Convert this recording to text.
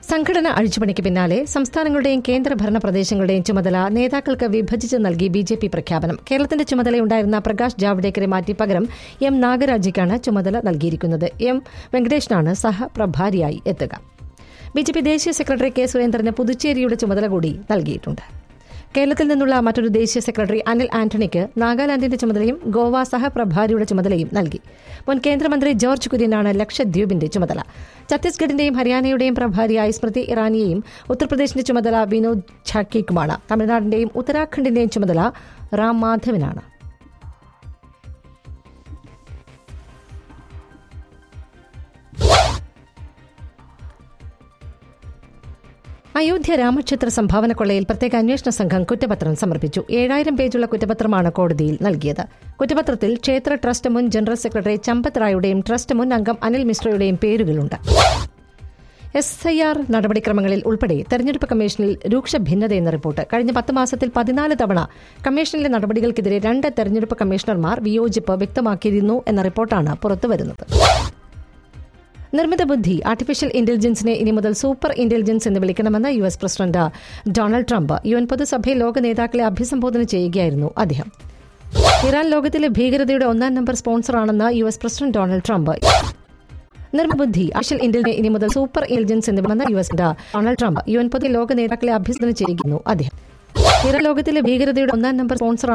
സംഘടന അഴിച്ചുപണിക്ക് പിന്നാലെ സംസ്ഥാനങ്ങളുടെയും കേന്ദ്രഭരണ പ്രദേശങ്ങളുടെയും ചുമതല നേതാക്കൾക്ക് വിഭജിച്ച് നൽകി ബി ജെ പി പ്രഖ്യാപനം കേരളത്തിന്റെ ചുമതലയുണ്ടായിരുന്ന പ്രകാശ് ജാവ്ദേക്കറെ മാറ്റി പകരം എം നാഗരാജിക്കാണ് ചുമതല നൽകിയിരിക്കുന്നത് എം വെങ്കടേഷനാണ് സഹപ്രഭാരിയായി എത്തുക ബി ജെ പി ദേശീയ സെക്രട്ടറി കെ സുരേന്ദ്രന് പുതുച്ചേരിയുടെ ചുമതല കൂടി നൽകിയിട്ടുണ്ട് കേരളത്തിൽ നിന്നുള്ള മറ്റൊരു ദേശീയ സെക്രട്ടറി അനിൽ ആന്റണിക്ക് നാഗാലാൻഡിന്റെ ചുമതലയും ഗോവ സഹപ്രഭാരിയുടെ ചുമതലയും നൽകി മുൻ കേന്ദ്രമന്ത്രി ജോർജ് കുര്യനാണ് ലക്ഷദ്വീപിന്റെ ചുമതല ഛത്തീസ്ഗഡിന്റെയും ഹരിയാനയുടെയും പ്രഭാരിയായി സ്മൃതി ഇറാനിയെയും ഉത്തർപ്രദേശിന്റെ ചുമതല വിനോദ് ഝാക്കിക്കുമാണ് തമിഴ്നാടിന്റെയും ഉത്തരാഖണ്ഡിന്റെയും ചുമതല റാം മാധവനാണ് അയോധ്യ രാമക്ഷേത്ര സംഭാവന കൊള്ളയിൽ പ്രത്യേക അന്വേഷണ സംഘം കുറ്റപത്രം സമർപ്പിച്ചു ഏഴായിരം പേജുള്ള കുറ്റപത്രമാണ് കോടതിയിൽ നൽകിയത് കുറ്റപത്രത്തിൽ ക്ഷേത്ര ട്രസ്റ്റ് മുൻ ജനറൽ സെക്രട്ടറി ചമ്പത് റായുടെയും ട്രസ്റ്റ് മുൻ അംഗം അനിൽ മിശ്രയുടെയും പേരുകളുണ്ട് എസ് ഐ ആർ നടപടിക്രമങ്ങളിൽ ഉൾപ്പെടെ തെരഞ്ഞെടുപ്പ് കമ്മീഷനിൽ രൂക്ഷ ഭിന്നതയെന്ന റിപ്പോർട്ട് കഴിഞ്ഞ പത്ത് മാസത്തിൽ പതിനാല് തവണ കമ്മീഷനിലെ നടപടികൾക്കെതിരെ രണ്ട് തെരഞ്ഞെടുപ്പ് കമ്മീഷണർമാർ വിയോജിപ്പ് വ്യക്തമാക്കിയിരുന്നു എന്ന റിപ്പോർട്ടാണ് പുറത്തുവരുന്നത് നിർമ്മിത ബുദ്ധി ആർട്ടിഫിഷ്യൽ ഇന്റലിജൻസിനെ ഇനി മുതൽ സൂപ്പർ ഇന്റലിജൻസ് എന്ന് വിളിക്കണമെന്ന് U S president Donald Trump U N പൊതുസഭയിൽ ലോക നേതാക്കളെ അഭിസംബോധന ചെയ്യുകയായിരുന്നു അദ്ദേഹം ഇറാൻ ലോകത്തിലെ ഭീകരതയുടെ ഒന്നാം നമ്പർ സ്പോൺസറാണെന്ന് U S president Donald Trump നിർമ്മിത ബുദ്ധി ആർട്ടിഫിഷ്യൽ ഇന്റലിജൻസിനെ ഇനി മുതൽ സൂപ്പർ ഇന്റലിജൻസ് എന്ന് വിളിക്കണമെന്ന് U S Donald Trump U N പൊതു ലോക നേതാക്കളെ അഭിസംബോധന ചെയ്യുകയായിരുന്നു അദ്ദേഹം ഇറാൻ ലോകത്തിലെ ഭീകരതയുടെ ഒന്നാം നമ്പർ സ്പോൺസർ